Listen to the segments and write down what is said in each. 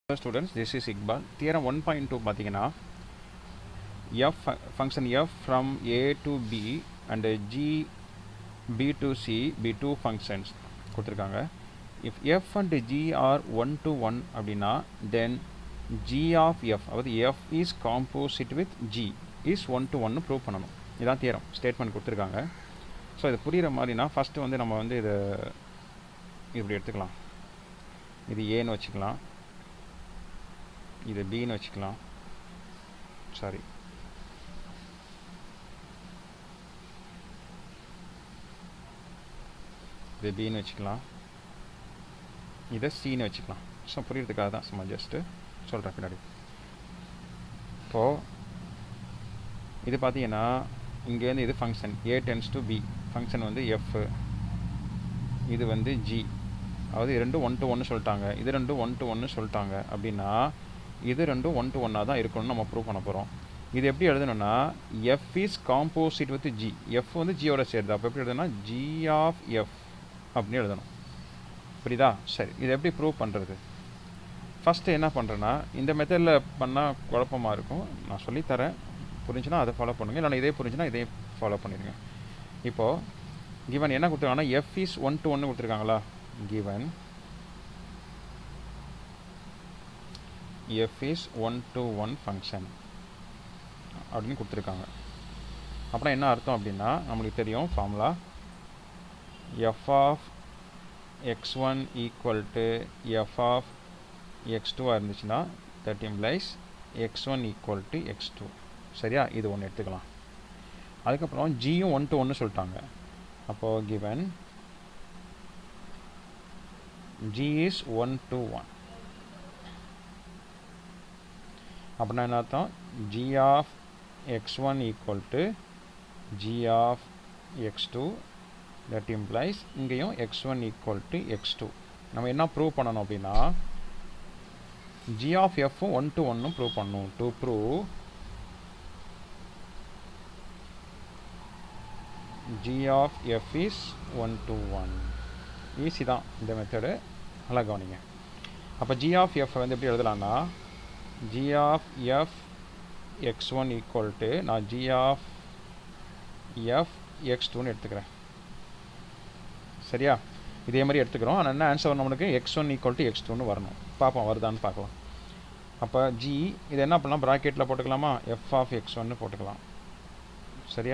students this is இக்பால் theorem one point two பார்த்தீங்கன்னா F function F from A to B and G B to C B two functions கொடுத்துருக்காங்க if F and G are one to one அப்படின்னா then G of F அதாவது F is composite with G is one to ஒன்னு prove பண்ணணும் இதான் theorem statement கொடுத்துருக்காங்க so இது புரிகிற மாதிரினா ஃபஸ்ட்டு வந்து நம்ம வந்து இதை இப்படி எடுத்துக்கலாம் இது ஏன்னு வச்சுக்கலாம் இது பின்னு வச்சுக்கலாம் சாரி இது பின்னு வச்சுக்கலாம் இதை சின்னு வச்சுக்கலாம் ஸோ புரியறதுக்காக தான் சும்மா ஜஸ்ட்டு சொல்கிறேன் பின்னாடி இப்போது இது பார்த்தீங்கன்னா இங்கேருந்து இது function A tends to B function வந்து எஃப் இது வந்து ஜி அதாவது இது ரெண்டும் ஒன் டு ஒன்று சொல்லிட்டாங்க இது ரெண்டும் ஒன் டு ஒன்று சொல்லிட்டாங்க அப்படின்னா இது ரெண்டும் ஒன் டு ஒன்னாக தான் இருக்கணும்னு நம்ம ப்ரூவ் பண்ண போகிறோம் இது எப்படி எழுதணும்னா F is composite with G F வந்து ஜியோட சேருது அப்போ எப்படி எழுதணும்னா ஜி ஆஃப் எஃப் அப்படின்னு எழுதணும் புரியுதா சரி இதை எப்படி ப்ரூவ் பண்ணுறது ஃபஸ்ட்டு என்ன பண்ணுறேன்னா இந்த மெத்தடில் பண்ணால் குழப்பமாக இருக்கும் நான் சொல்லித்தரேன் புரிஞ்சுன்னா அதை ஃபாலோ பண்ணுங்கள் இல்லைனா இதே புரிஞ்சுன்னா இதே ஃபாலோ பண்ணிடுங்க இப்போது கிவன் என்ன கொடுத்துருக்காங்கன்னா எஃப் இஸ் ஒன் டு ஒன்று கொடுத்துருக்காங்களா given f is 1 to 1 function அப்படின்னு கொடுத்துருக்காங்க அப்புறம் என்ன அர்த்தம் அப்படின்னா நம்மளுக்கு தெரியும் formula f of x1 equal to f of x2 இருந்துச்சுன்னா that implies x1 equal to x2 சரியா இது ஒன்று எடுத்துக்கலாம் அதுக்கப்புறம் ஜியும் ஒன் டு ஒன்று சொல்லிட்டாங்க அப்போது கிவன் g is 1 to 1 அப்படின்னா என்ன அர்த்தம் g of x1 equal to g of x2 that implies இங்கேயும் x1 equal to x2 நம்ம என்ன ப்ரூவ் பண்ணணும் அப்படின்னா g of f one to ஒன்னும் ப்ரூவ் பண்ணணும் to prove g of f is 1 to 1 easy தான் இந்த மெத்தடு நல்லா கவனிங்க அப்போ ஜி ஆஃப் எஃப் வந்து எப்படி எழுதலாம்னா G of F X one equal to நான் ஜி ஆஃப் எஃப் எக்ஸ் டூன்னு எடுத்துக்கிறேன் சரியா இதே மாதிரி எடுத்துக்கிறோம் ஆனால் என்ன ஆன்சர் நம்மளுக்கு X one equal to X டூன்னு வரணும் பார்ப்போம் வருதான்னு பார்க்கலாம் அப்போ ஜி இது என்ன பண்ணலாம் ப்ராக்கெட்டில் போட்டுக்கலாமா எஃப் ஆஃப் எக்ஸ் ஒன்னு போட்டுக்கலாம் சரியா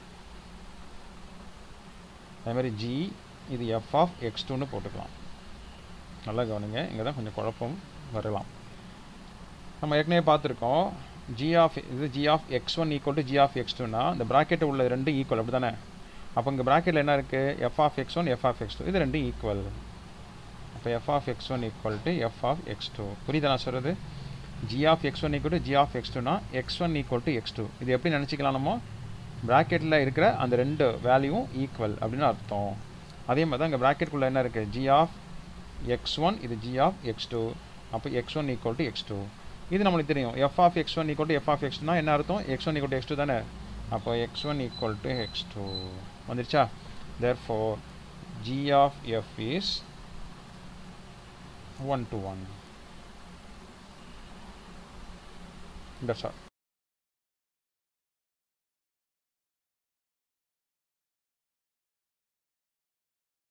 அதேமாதிரி ஜி இது எஃப் ஆஃப் எக்ஸ் டூன்னு போட்டுக்கலாம் நல்லா கவனிங்க இங்கே தான் கொஞ்சம் குழப்பம் வரலாம் நம்ம ஏற்கனவே பார்த்துருக்கோம் ஜி ஆஃப் இது G of X one equal to G of X டூனா இந்த ப்ராக்கெட்டு உள்ள ரெண்டு ஈக்குவல் அப்படி தானே அப்போ இங்கே ப்ராக்கெட்டில் என்ன இருக்குது f of X one f of x two இது ரெண்டும் ஈக்குவல் அப்போ f of X one equal to f of x two புரியுதா நான் சொல்கிறது g of X one equal to G of X டூனா x one equal to x two இது எப்படி நினச்சிக்கலாம் நம்ம ப்ராக்கெட்டில் இருக்கிற அந்த ரெண்டு வேல்யூவும் ஈக்குவல் அப்படின்னு அர்த்தம் அதே மாதிரி தான் இங்கே ப்ராக்கெட்டுக்குள்ளே என்ன இருக்குது ஜி ஆஃப் எக்ஸ் ஒன் இது ஜி ஆஃப் எக்ஸ் டூ அப்போ x one equal to x two இது நம்மளுக்கு தெரியும் f of X one equal to f of எக்ஸ்னா என்ன அர்த்தம் x one equal to x two தானே அப்போ x one equal to x two வந்துருச்சா therefore g of f is one to one that's all